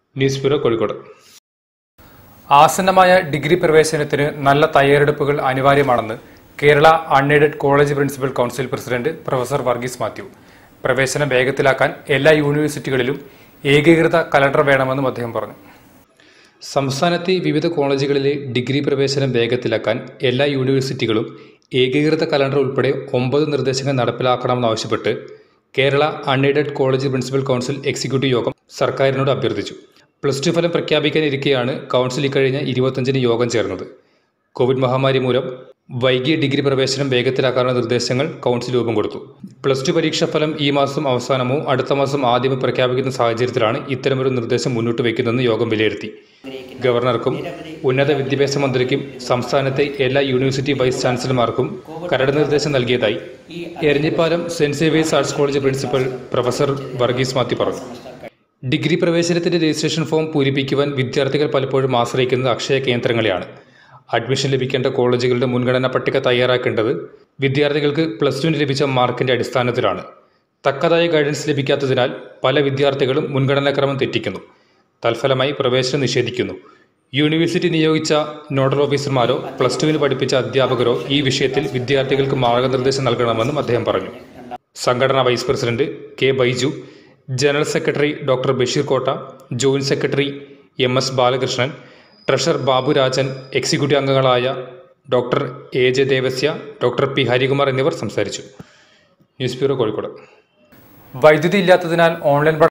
news bureau Kozhikode ആസന്നമായ degree പ്രവേശനത്തിന് നല്ല തയ്യാറെടുപ്പുകൾ അനിവാര്യമാണെന്ന് Kerala unaided college principal council president professor Varghese Mathew പ്രവേശനം വേഗത്തിലാക്കാൻ എല്ലാ യൂണിവേഴ്സിറ്റികളിലും ഏകീകൃത കലണ്ടർ വേണമെന്നും അദ്ദേഹം പറഞ്ഞു സംസ്ഥാനത്തെ വിവിധ കോളേജുകളിലെ ഡിഗ്രി പ്രവേശനം വേഗത്തിലാക്കാൻ എല്ലാ യൂണിവേഴ്സിറ്റികളും ഏകീകൃത കലണ്ടർ ഉൾപ്പെടെ ഒമ്പത് നിർദ്ദേശങ്ങൾ നടപ്പിലാക്കണമെന്നാവശ്യപ്പെട്ട് Kerala unaided college principal council executive യോഗം സർക്കാരിനോട് അഭ്യർത്ഥിച്ചു പ്ലസ് ടു ഫലം പ്രഖ്യാപിക്കാനിരിക്കെയാണ് കൗൺസിൽ ഇക്കഴിഞ്ഞ ഇരുപത്തഞ്ചിന് യോഗം ചേർന്നത് കോവിഡ് മഹാമാരി മൂലം വൈകിയ ഡിഗ്രി പ്രവേശനം വേഗത്തിലാക്കാനുള്ള നിർദ്ദേശങ്ങൾ കൗൺസിൽ രൂപം കൊടുത്തു പ്ലസ് ടു പരീക്ഷാ ഫലം ഈ മാസം അവസാനമോ അടുത്ത മാസം ആദ്യമോ പ്രഖ്യാപിക്കുന്ന സാഹചര്യത്തിലാണ് ഇത്തരമൊരു നിർദ്ദേശം മുന്നോട്ട് വയ്ക്കുന്നതെന്ന് യോഗം വിലയിരുത്തി ഗവർണർക്കും ഉന്നത വിദ്യാഭ്യാസ മന്ത്രിക്കും സംസ്ഥാനത്തെ എല്ലാ യൂണിവേഴ്സിറ്റി വൈസ് ചാൻസലർമാർക്കും കരട് നിർദ്ദേശം നൽകിയതായി Eranhipalam Saint Xavier's arts college principal professor Varghese Mathew പറഞ്ഞു ഡിഗ്രി പ്രവേശനത്തിന്റെ രജിസ്ട്രേഷൻ ഫോം പൂരിപ്പിക്കുവാൻ വിദ്യാർത്ഥികൾ പലപ്പോഴും ആശ്രയിക്കുന്നത് അക്ഷയ കേന്ദ്രങ്ങളെയാണ് അഡ്മിഷൻ ലഭിക്കേണ്ട കോളേജുകളുടെ മുൻഗണനാ പട്ടിക തയ്യാറാക്കേണ്ടത് വിദ്യാർത്ഥികൾക്ക് പ്ലസ് ടുവിന് ലഭിച്ച മാർക്കിന്റെ അടിസ്ഥാനത്തിലാണ് തക്കതായ ഗൈഡൻസ് ലഭിക്കാത്തതിനാൽ പല വിദ്യാർത്ഥികളും മുൻഗണനാക്രമം തെറ്റിക്കുന്നു തൽഫലമായി പ്രവേശനം നിഷേധിക്കുന്നു യൂണിവേഴ്സിറ്റി നിയോഗിച്ച നോഡൽ ഓഫീസർമാരോ പ്ലസ് ടുവിന് പഠിപ്പിച്ച അധ്യാപകരോ ഈ വിഷയത്തിൽ വിദ്യാർത്ഥികൾക്ക് മാർഗനിർദ്ദേശം നൽകണമെന്നും അദ്ദേഹം പറഞ്ഞു സംഘടനാ vice president K Baiju general secretary doctor Basheer Kotta joint secretary M S Balakrishnan treasurer Babu Rajan executive അംഗങ്ങളായ doctor A J Devasya doctor P Harikumar എന്നിവർ സംസാരിച്ചു ന്യൂസ് ബ്യൂറോ കോഴിക്കോട് വൈദ്യുതി ഇല്ലാത്തതിനാൽ ഓൺലൈൻ